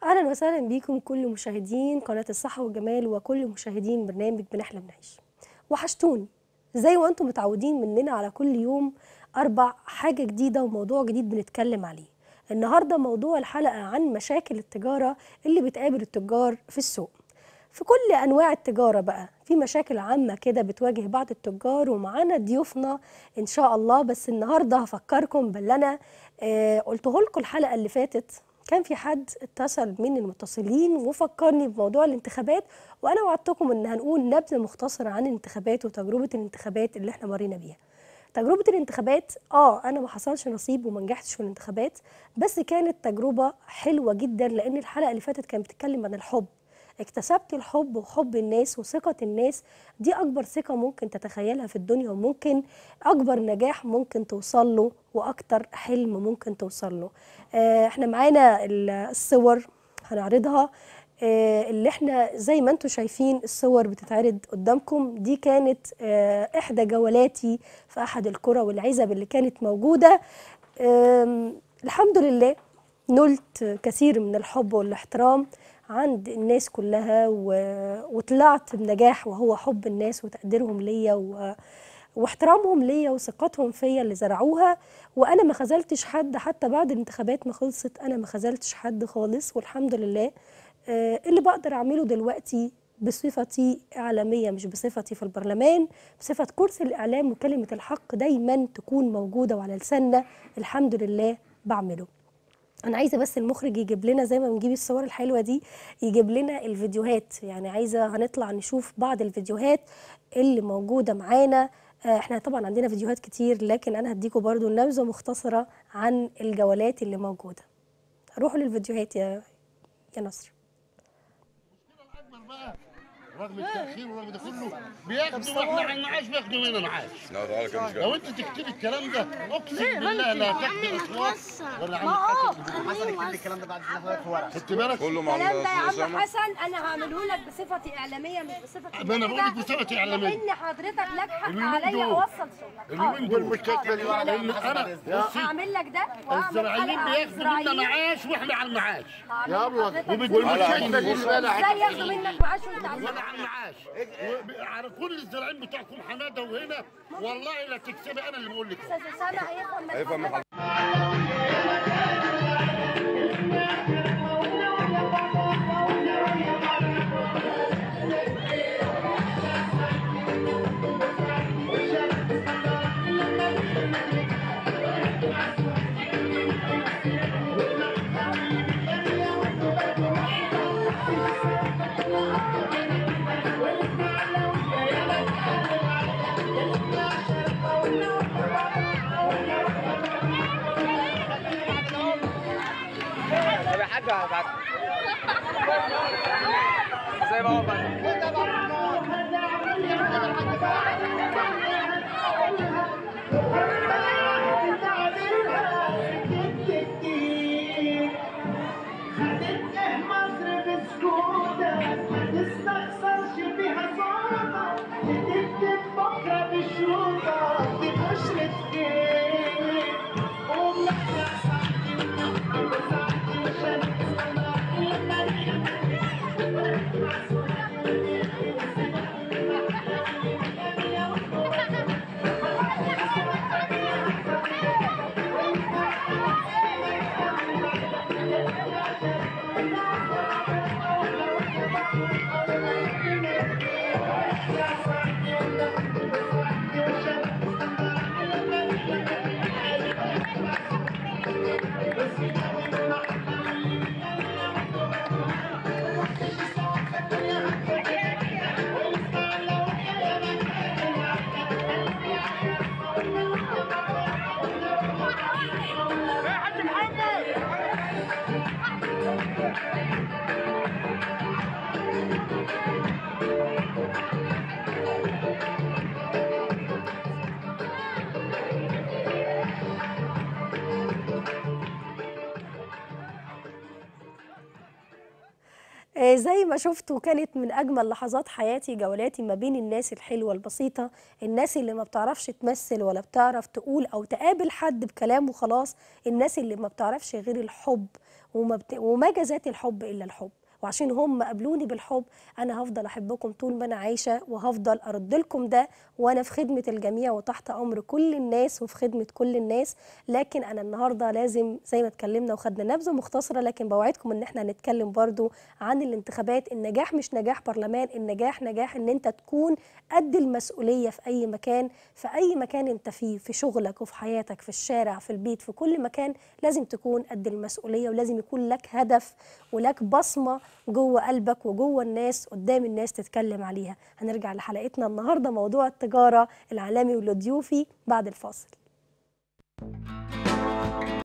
اهلا وسهلا بيكم كل مشاهدين قناه الصحه والجمال وكل مشاهدين برنامج بنحلم نعيش وحشتوني زي ما انتم متعودين مننا على كل يوم اربع حاجه جديده وموضوع جديد بنتكلم عليه النهارده موضوع الحلقه عن مشاكل التجاره اللي بتقابل التجار في السوق في كل انواع التجاره بقى في مشاكل عامه كده بتواجه بعض التجار ومعانا ضيوفنا ان شاء الله بس النهارده هفكركم باللي انا آه قلته لكم الحلقه اللي فاتت كان في حد اتصل من المتصلين وفكرني بموضوع الانتخابات وانا وعدتكم ان هنقول نبذه مختصره عن الانتخابات وتجربه الانتخابات اللي احنا مرينا بيها تجربه الانتخابات اه انا ما حصلش نصيب وما نجحتش في الانتخابات بس كانت تجربه حلوه جدا لان الحلقه اللي فاتت كانت بتتكلم عن الحب اكتسبت الحب وحب الناس وثقة الناس دي أكبر ثقة ممكن تتخيلها في الدنيا وممكن أكبر نجاح ممكن توصل له وأكتر حلم ممكن توصل له آه احنا معانا الصور هنعرضها آه اللي احنا زي ما انتم شايفين الصور بتتعرض قدامكم دي كانت آه احدى جولاتي في احد القرى والعزب اللي كانت موجوده الحمد لله نلت كثير من الحب والاحترام عند الناس كلها و... وطلعت بنجاح وهو حب الناس وتقديرهم ليا و... واحترامهم ليا وثقتهم فيا اللي زرعوها وانا ما خذلتش حد حتى بعد الانتخابات ما خلصت انا ما خذلتش حد خالص والحمد لله آه اللي بقدر اعمله دلوقتي بصفتي اعلاميه مش بصفتي في البرلمان بصفه كرسي الاعلام وكلمه الحق دايما تكون موجوده وعلى لساننا الحمد لله بعمله انا عايزه بس المخرج يجيب لنا زي ما بنجيب الصور الحلوه دي يجيب لنا الفيديوهات يعني عايزه هنطلع نشوف بعض الفيديوهات اللي موجوده معانا احنا طبعا عندنا فيديوهات كتير لكن انا هديكم برضو نبذه مختصره عن الجولات اللي موجوده روحوا للفيديوهات يا يا نصر رغم التاخير ورغم ده كله بياخدوا واحنا على المعاش بياخدوا مننا معاش لا تعالى كده مش لو انت تكتبي الكلام ده اقسم بالله لا تاخدي اصوات ولا عم حسن يكتب لي الكلام ده بعد ما في ورق خدت بالك كله مع الكلام ده يا عم أسامة. حسن انا هعمله لك بصفتي اعلاميه مش بصفتي ما أنا بقول لك كده، بصفتي إعلامية. لان حضرتك لك حق اليومين عليا دول. اوصل صوتك اليومين دول والكتبه اللي ورا لان انا بصي هعمل لك ده وهعمل الزراعيين حلقة عن بياخدوا منا الزراعيين. معاش واحنا على المعاش هعمل يا أبلة، لحضرتك وبتقول زي- الكتبه دي ازاي ياخدوا منك معاش وانت على ولا على المعاش وب- على كل الزراعيين بتوعكم حماده وهنا والله لا تكسبي انا اللي بقول لك استاذ اسامه هيفهم من هيفهم من حضرتك. طب يا حاج هبعت زي ما هو بقى هتنقه مصر بسكوتة ما تستخسرش فيها صوتة تكتب بكرة بالشوطة دي بشرة خير قوم نحرق ساعتي ونحرق ساعتي عشان آه، زي ما شفتوا كانت من اجمل لحظات حياتي جولاتي ما بين الناس الحلوه البسيطه الناس اللي ما بتعرفش تمثل ولا بتعرف تقول او تقابل حد بكلام وخلاص الناس اللي ما بتعرفش غير الحب وما, بت... وما جزات الحب الا الحب وعشان هم قابلوني بالحب انا هفضل احبكم طول ما انا عايشه وهفضل ارد لكم ده وانا في خدمه الجميع وتحت امر كل الناس وفي خدمه كل الناس لكن انا النهارده لازم زي ما اتكلمنا وخدنا نبذه مختصره لكن بوعدكم ان احنا هنتكلم برضو عن الانتخابات النجاح مش نجاح برلمان النجاح نجاح ان انت تكون قد المسؤوليه في اي مكان في اي مكان انت فيه في شغلك وفي حياتك في الشارع في البيت في كل مكان لازم تكون قد المسؤوليه ولازم يكون لك هدف ولك بصمه جوه قلبك وجوه الناس قدام الناس تتكلم عليها هنرجع لحلقتنا النهارده موضوع التجاره العالمي ولضيوفي بعد الفاصل